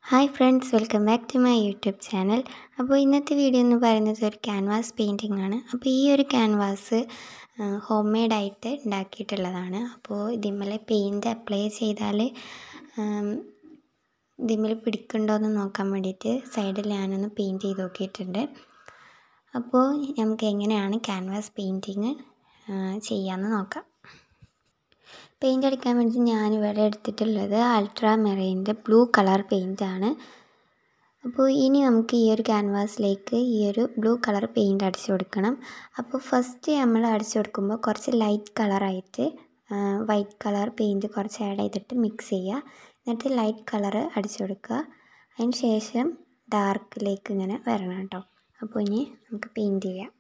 hi friends welcome back to my YouTube channel അപ്പോൾ ഇന്നത്തെ video എന്ന് പറയുന്നത് ഒരു ക്യാൻവാസ് പെയിൻറ്റിംഗ് ആണ് അപ്പോൾ ഈ ഒരു ക്യാൻവാസ് ഹോം മെയ്ഡായിട്ട് ഉണ്ടാക്കിയിട്ടുള്ളതാണ് അപ്പോൾ ഇതിന്മേൽ പെയിൻറ്റ് അപ്ലൈ ചെയ്താൽ ഇതിന്മേൽ പിടിക്കുന്നുണ്ടോ എന്ന് നോക്കാൻ വേണ്ടിയിട്ട് സൈഡിൽ ഞാനൊന്ന് പെയിൻറ്റ് ചെയ്ത് നോക്കിയിട്ടുണ്ട് അപ്പോൾ നമുക്ക് എങ്ങനെയാണ് ക്യാൻവാസ് പെയിൻറ്റിങ് ചെയ്യാമെന്ന് നോക്കാം പെയിൻ്റ് അടിക്കാൻ വേണ്ടി ഞാനിവിടെ എടുത്തിട്ടുള്ളത് അൾട്രാ മെറൈൻ്റെ ബ്ലൂ കളർ പെയിൻ്റാണ് അപ്പോൾ ഇനി നമുക്ക് ഈ ഒരു ക്യാൻവാസിലേക്ക് ഈ ഒരു ബ്ലൂ കളർ പെയിൻറ്റ് അടിച്ചു കൊടുക്കണം അപ്പോൾ ഫസ്റ്റ് നമ്മൾ അടിച്ചു കൊടുക്കുമ്പോൾ കുറച്ച് ലൈറ്റ് കളറായിട്ട് വൈറ്റ് കളർ പെയിൻറ്റ് കുറച്ച് ആഡ് ചെയ്തിട്ട് മിക്സ് ചെയ്യുക എന്നിട്ട് ലൈറ്റ് കളർ അടിച്ചു കൊടുക്കുക അതിന് ശേഷം ഡാർക്കിലേക്ക് ഇങ്ങനെ വരണം കേട്ടോ അപ്പോൾ ഇനി നമുക്ക് പെയിൻറ്റ് ചെയ്യാം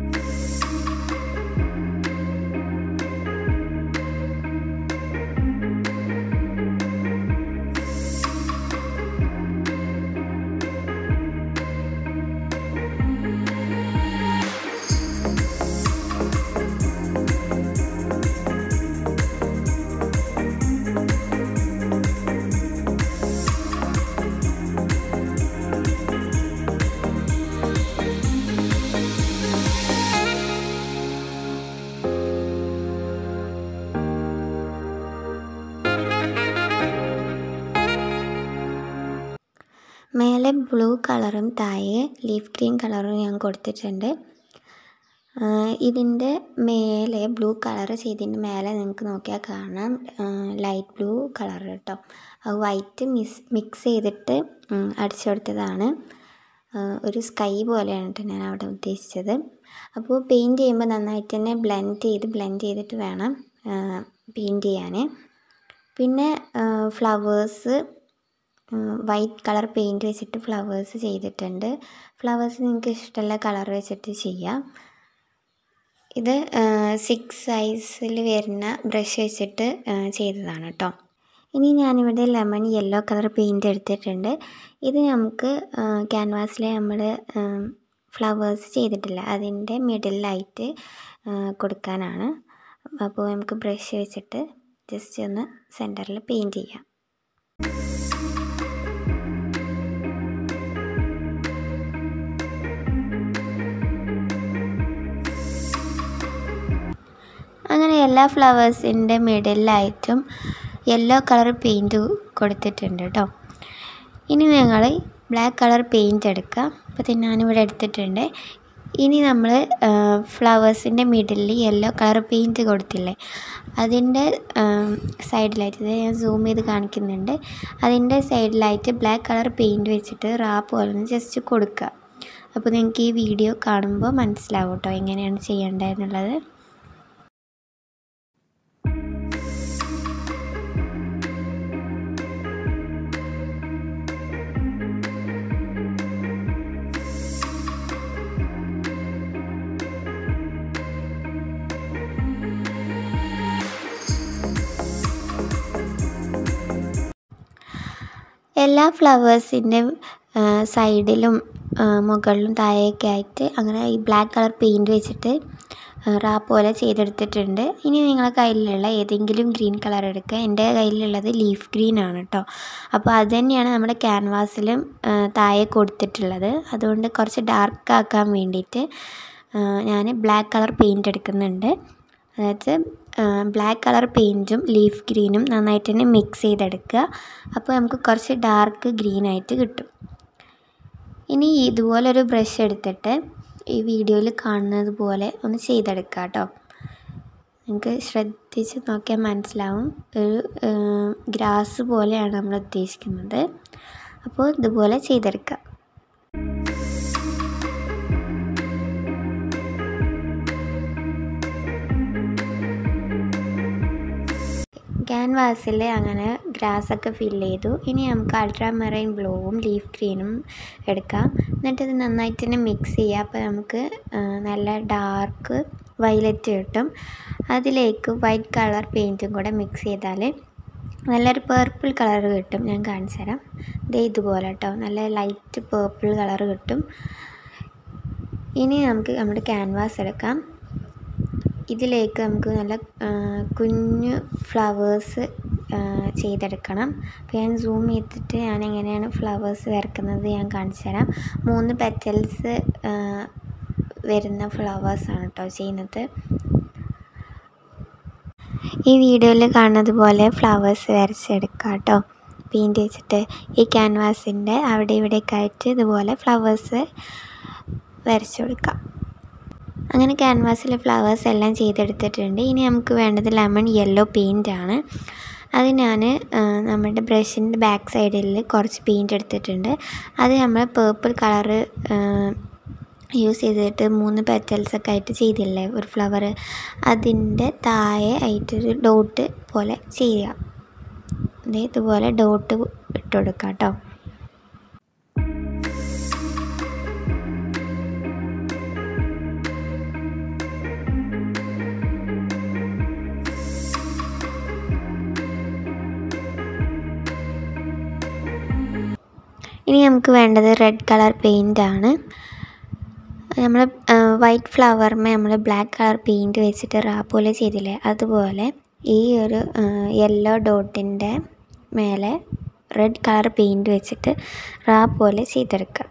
മേലെ ബ്ലൂ കളറും താഴെ ലീഫ് ഗ്രീൻ കളറും ഞാൻ കൊടുത്തിട്ടുണ്ട് ഇതിൻ്റെ മേലെ ബ്ലൂ കളർ ചെയ്തതിൻ്റെ മേലെ നിങ്ങൾക്ക് നോക്കിയാൽ കാണാം ലൈറ്റ് ബ്ലൂ കളർ കേട്ടോ അത് വൈറ്റ് മിസ് മിക്സ് ചെയ്തിട്ട് അടിച്ചു കൊടുത്തതാണ് ഒരു സ്കൈ പോലെയാണ് കേട്ടോ ഞാൻ അവിടെ ഉദ്ദേശിച്ചത് അപ്പോൾ പെയിൻറ്റ് ചെയ്യുമ്പോൾ നന്നായിട്ട് തന്നെ ബ്ലെൻഡ് ചെയ്ത് ബ്ലെൻഡ് ചെയ്തിട്ട് വേണം പെയിൻറ്റ് ചെയ്യാൻ പിന്നെ ഫ്ലവേഴ്സ് വൈറ്റ് കളർ പെയിൻറ്റ് വെച്ചിട്ട് ഫ്ലവേഴ്സ് ചെയ്തിട്ടുണ്ട് ഫ്ലവേഴ്സ് നിങ്ങൾക്ക് ഇഷ്ടമുള്ള കളർ വെച്ചിട്ട് ചെയ്യാം ഇത് സിക്സ് സൈസിൽ വരുന്ന ബ്രഷ് വെച്ചിട്ട് ചെയ്തതാണ് കേട്ടോ ഇനി ഞാനിവിടെ ലെമൺ യെല്ലോ കളർ പെയിൻറ്റ് എടുത്തിട്ടുണ്ട് ഇത് നമുക്ക് ക്യാൻവാസിൽ നമ്മൾ ഫ്ലവേഴ്സ് ചെയ്തിട്ടില്ല അതിൻ്റെ മിഡിലായിട്ട് കൊടുക്കാനാണ് അപ്പോൾ നമുക്ക് ബ്രഷ് വെച്ചിട്ട് ജസ്റ്റ് ഒന്ന് സെൻറ്ററിൽ പെയിൻറ്റ് ചെയ്യാം അങ്ങനെ എല്ലാ ഫ്ലവേഴ്സിൻ്റെ മിഡിലായിട്ടും യെല്ലോ കളർ പെയിൻറ്റ് കൊടുത്തിട്ടുണ്ട് കേട്ടോ ഇനി ഞങ്ങൾ ബ്ലാക്ക് കളർ പെയിൻറ്റ് എടുക്കുക അപ്പോൾ ഞാനിവിടെ എടുത്തിട്ടുണ്ട് ഇനി നമ്മൾ ഫ്ലവേഴ്സിൻ്റെ മിഡിലിൽ യെല്ലോ കളർ പെയിൻറ്റ് കൊടുത്തില്ലേ അതിൻ്റെ സൈഡിലായിട്ട് ഇത് ഞാൻ സൂം ചെയ്ത് കാണിക്കുന്നുണ്ട് അതിൻ്റെ സൈഡിലായിട്ട് ബ്ലാക്ക് കളർ പെയിൻറ്റ് വെച്ചിട്ട് റാപ്പ് പോലെ ഒന്ന് ജസ്റ്റ് കൊടുക്കുക അപ്പോൾ നിങ്ങൾക്ക് ഈ വീഡിയോ കാണുമ്പോൾ മനസ്സിലാവും കേട്ടോ എങ്ങനെയാണ് ചെയ്യേണ്ടതെന്നുള്ളത് എല്ലാ ഫ്ലവേഴ്സിൻ്റെ സൈഡിലും മുകളിലും താഴെയൊക്കെ ആയിട്ട് അങ്ങനെ ഈ ബ്ലാക്ക് കളർ പെയിൻറ്റ് വെച്ചിട്ട് റാപ്പ് പോലെ ചെയ്തെടുത്തിട്ടുണ്ട് ഇനി നിങ്ങളുടെ കയ്യിലുള്ള ഏതെങ്കിലും ഗ്രീൻ കളർ എടുക്കുക എൻ്റെ കയ്യിലുള്ളത് ലീഫ് ഗ്രീൻ ആണ് കേട്ടോ അപ്പോൾ അത് തന്നെയാണ് നമ്മുടെ ക്യാൻവാസിലും താഴെ കൊടുത്തിട്ടുള്ളത് അതുകൊണ്ട് കുറച്ച് ഡാർക്ക് ആക്കാൻ വേണ്ടിയിട്ട് ഞാൻ ബ്ലാക്ക് കളർ പെയിൻറ്റ് എടുക്കുന്നുണ്ട് അതായത് ബ്ലാക്ക് കളർ പെയിൻറ്റും ലീഫ് ഗ്രീനും നന്നായിട്ട് തന്നെ മിക്സ് ചെയ്തെടുക്കുക അപ്പോൾ നമുക്ക് കുറച്ച് ഡാർക്ക് ഗ്രീൻ ആയിട്ട് കിട്ടും ഇനി ഇതുപോലൊരു ബ്രഷ് എടുത്തിട്ട് ഈ വീഡിയോയിൽ കാണുന്നത് പോലെ ഒന്ന് ചെയ്തെടുക്കുക കേട്ടോ നിങ്ങൾക്ക് ശ്രദ്ധിച്ച് നോക്കിയാൽ മനസ്സിലാവും ഒരു ഗ്രാസ് പോലെയാണ് നമ്മൾ ഉദ്ദേശിക്കുന്നത് അപ്പോൾ ഇതുപോലെ ചെയ്തെടുക്കുക ക്യാൻവാസിൽ അങ്ങനെ ഗ്രാസൊക്കെ ഫില്ല് ചെയ്തു ഇനി നമുക്ക് അൾട്രാ മെറൈൻ ബ്ലൂവും ലീഫ് ഗ്രീനും എടുക്കാം എന്നിട്ട് ഇത് നന്നായിട്ട് തന്നെ മിക്സ് ചെയ്യുക അപ്പോൾ നമുക്ക് നല്ല ഡാർക്ക് വയലറ്റ് കിട്ടും അതിലേക്ക് വൈറ്റ് കളർ പെയിൻറ്റും കൂടെ മിക്സ് ചെയ്താൽ നല്ലൊരു പേർപ്പിൾ കളർ കിട്ടും ഞാൻ കാണിച്ചു തരാം ഇത് ഇതുപോലെ കേട്ടോ നല്ല ലൈറ്റ് പേർപ്പിൾ കളർ കിട്ടും ഇനി നമുക്ക് നമ്മുടെ ക്യാൻവാസ് എടുക്കാം ഇതിലേക്ക് നമുക്ക് നല്ല കുഞ്ഞു ഫ്ലവേഴ്സ് ചെയ്തെടുക്കണം അപ്പോൾ ഞാൻ സൂം ചെയ്തിട്ട് ഞാൻ എങ്ങനെയാണ് ഫ്ലവേഴ്സ് വരക്കുന്നത് ഞാൻ കാണിച്ചു തരാം മൂന്ന് പെറ്റൽസ് വരുന്ന ഫ്ലവേഴ്സാണ് കേട്ടോ ചെയ്യുന്നത് ഈ വീഡിയോയിൽ കാണുന്നത് പോലെ ഫ്ലവേഴ്സ് വരച്ചെടുക്കുക കേട്ടോ പെയിൻറ്റ് വെച്ചിട്ട് ഈ ക്യാൻവാസിൻ്റെ അവിടെ ഇവിടെയൊക്കെ ആയിട്ട് ഇതുപോലെ ഫ്ലവേഴ്സ് വരച്ചു കൊടുക്കാം അങ്ങനെ ക്യാൻവാസിൽ ഫ്ലവേഴ്സ് എല്ലാം ചെയ്തെടുത്തിട്ടുണ്ട് ഇനി നമുക്ക് വേണ്ടത് ലെമൺ യെല്ലോ പെയിൻ്റ് ആണ് അത് ഞാൻ നമ്മുടെ ബ്രഷിൻ്റെ ബാക്ക് സൈഡിൽ കുറച്ച് പെയിൻറ്റ് എടുത്തിട്ടുണ്ട് അത് നമ്മൾ പേർപ്പിൾ കളറ് യൂസ് ചെയ്തിട്ട് മൂന്ന് പെറ്റൽസ് ഒക്കെ ആയിട്ട് ചെയ്തില്ലേ ഒരു ഫ്ലവർ അതിൻ്റെ താഴെ ആയിട്ടൊരു ഡോട്ട് പോലെ ചെയ്യുക ദേ ഇതുപോലെ ഡോട്ട് ഇട്ട് കൊടുക്കാം കേട്ടോ ഇനി നമുക്ക് വേണ്ടത് റെഡ് കളർ പെയിൻ്റ് ആണ് നമ്മൾ വൈറ്റ് ഫ്ലവറിന് നമ്മൾ ബ്ലാക്ക് കളർ പെയിൻറ്റ് വെച്ചിട്ട് റാ പോലെ ചെയ്തില്ലേ അതുപോലെ ഈ ഒരു യെല്ലോ ഡോട്ടിൻ്റെ മേലെ റെഡ് കളർ പെയിൻറ്റ് വെച്ചിട്ട് റാ പോലെ ചെയ്തെടുക്കുക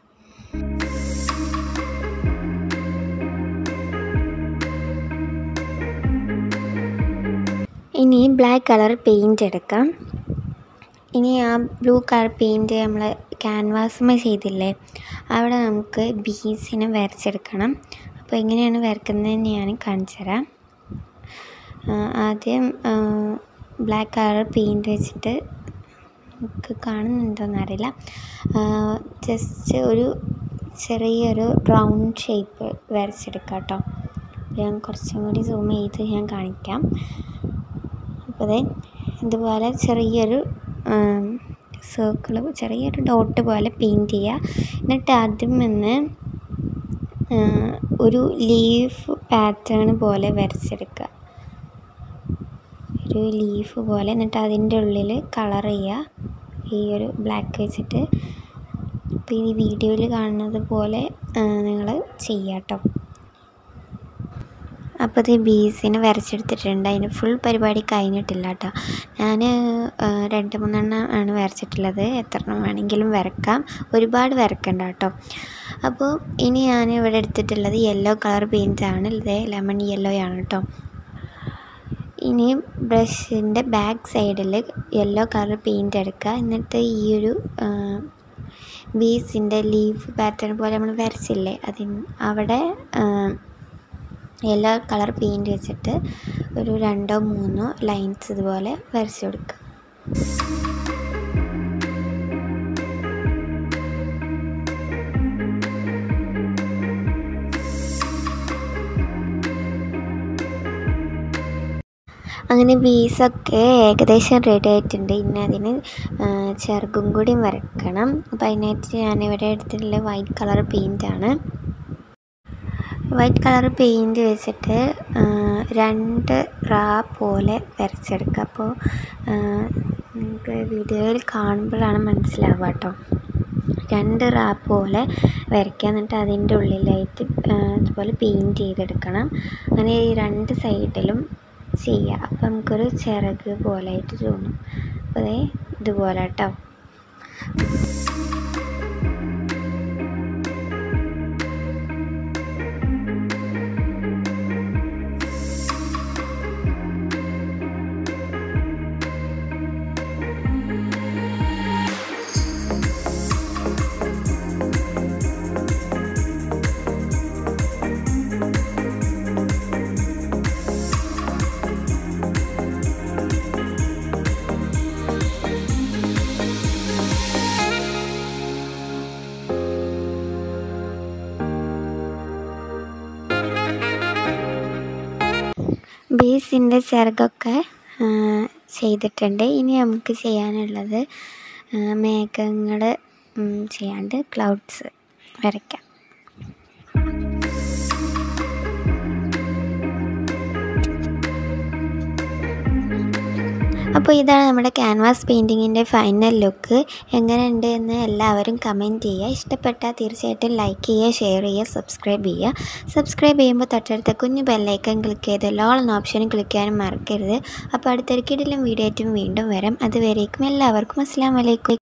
ഇനി ബ്ലാക്ക് കളർ പെയിൻറ്റ് എടുക്കാം ഇനി ആ ബ്ലൂ കളർ പെയിൻറ്റ് നമ്മൾ ക്യാൻവാസുമേ ചെയ്തില്ലേ അവിടെ നമുക്ക് ബീസിനെ വരച്ചെടുക്കണം അപ്പോൾ എങ്ങനെയാണ് വരക്കുന്നതെന്ന് ഞാൻ കാണിച്ചു തരാം ആദ്യം ബ്ലാക്ക് കളർ പെയിൻറ്റ് വെച്ചിട്ട് നമുക്ക് കാണുന്നുണ്ടോയെന്നറിയില്ല ജസ്റ്റ് ഒരു ചെറിയൊരു റൗണ്ട് ഷേപ്പ് വരച്ചെടുക്കാം കേട്ടോ ഞാൻ കുറച്ചും കൂടി സൂം ചെയ്ത് ഞാൻ കാണിക്കാം അപ്പോൾ അതെ ഇതുപോലെ ചെറിയൊരു സർക്കിൾ ചെറിയൊരു ഡോട്ട് പോലെ പെയിൻറ്റ് ചെയ്യുക എന്നിട്ട് അതിൽ നിന്ന് ഒരു ലീഫ് പാറ്റേൺ പോലെ വരച്ചെടുക്കുക ഒരു ലീഫ് പോലെ എന്നിട്ട് അതിൻ്റെ ഉള്ളിൽ കളർ ചെയ്യുക ഈ ഒരു ബ്ലാക്ക് വെച്ചിട്ട് അപ്പോൾ ഈ വീഡിയോയിൽ കാണുന്നത് പോലെ നിങ്ങൾ ചെയ്യുക കേട്ടോ അപ്പോൾ ഇത് ബീസിനെ വരച്ചെടുത്തിട്ടുണ്ട് അതിന് ഫുൾ പരിപാടി കഴിഞ്ഞിട്ടില്ല കേട്ടോ ഞാൻ രണ്ട് മൂന്നെണ്ണം ആണ് വരച്ചിട്ടുള്ളത് എത്ര എണ്ണം വേണമെങ്കിലും വരക്കാം ഒരുപാട് വരക്കണ്ട കേട്ടോ അപ്പോൾ ഇനി ഞാൻ ഇവിടെ എടുത്തിട്ടുള്ളത് യെല്ലോ കളർ പെയിൻറ്റ് ആണ് ഇത് ലെമൺ യെല്ലോ ആണ് കേട്ടോ ഇനി ബ്രഷിൻ്റെ ബാക്ക് സൈഡിൽ യെല്ലോ കളർ പെയിൻറ്റ് എടുക്കുക എന്നിട്ട് ഈ ഒരു ബീസിൻ്റെ ലീഫ് പാറ്റേൺ പോലെ നമ്മൾ വരച്ചില്ലേ അതിന് അവിടെ യെല്ലോ കളർ പെയിൻറ്റ് വെച്ചിട്ട് ഒരു രണ്ടോ മൂന്നോ ലൈൻസ് ഇതുപോലെ വരച്ചു കൊടുക്കുക അങ്ങനെ ബീസൊക്കെ ഏകദേശം റെഡി ആയിട്ടുണ്ട് ഇനി അതിന് ചെറുകും കൂടി വരക്കണം അപ്പോൾ അതിനായിട്ട് ഞാനിവിടെ എടുത്തിട്ടുള്ള വൈറ്റ് കളർ പെയിൻ്റാണ് വൈറ്റ് കളർ പെയിൻറ്റ് വെച്ചിട്ട് രണ്ട് റാ പോലെ വരച്ചെടുക്കുക അപ്പോൾ നിങ്ങൾക്ക് വീഡിയോയിൽ കാണുമ്പോഴാണ് മനസ്സിലാവുക കേട്ടോ രണ്ട് റാ പോലെ വരയ്ക്കുക എന്നിട്ട് അതിൻ്റെ ഉള്ളിലായിട്ട് ഇതുപോലെ പെയിൻറ്റ് ചെയ്തെടുക്കണം അങ്ങനെ ഈ രണ്ട് സൈഡിലും ചെയ്യുക അപ്പോൾ നമുക്കൊരു ചിറക് പോലായിട്ട് തോന്നും അപ്പോൾ അതേ ഇതുപോലെ കേട്ടോ ബേസിൻ്റെ ചിറകൊക്കെ ചെയ്തിട്ടുണ്ട് ഇനി നമുക്ക് ചെയ്യാനുള്ളത് മേഘങ്ങൾ ചെയ്യാണ്ട് ക്ലൗഡ്സ് വരയ്ക്കാം അപ്പോൾ ഇതാണ് നമ്മുടെ ക്യാൻവാസ് പെയിൻറ്റിങ്ങിൻ്റെ ഫൈനൽ ലുക്ക് എങ്ങനെയുണ്ട് എന്ന് എല്ലാവരും കമൻറ്റ് ചെയ്യുക ഇഷ്ടപ്പെട്ടാൽ തീർച്ചയായിട്ടും ലൈക്ക് ചെയ്യുക ഷെയർ ചെയ്യുക സബ്സ്ക്രൈബ് ചെയ്യുക സബ്സ്ക്രൈബ് ചെയ്യുമ്പോൾ തൊട്ടടുത്ത കുഞ്ഞു ബെല്ലൈക്കൺ ക്ലിക്ക് ചെയ്ത് ലോൾ എന്ന ഓപ്ഷനും ക്ലിക്ക് ചെയ്യാനും മറക്കരുത് അപ്പോൾ അടുത്തൊരു കിടിലും വീഡിയോ ആയിട്ടും വീണ്ടും വരാം അതുവരേക്കും എല്ലാവർക്കും അസ്സാം വലൈക്കും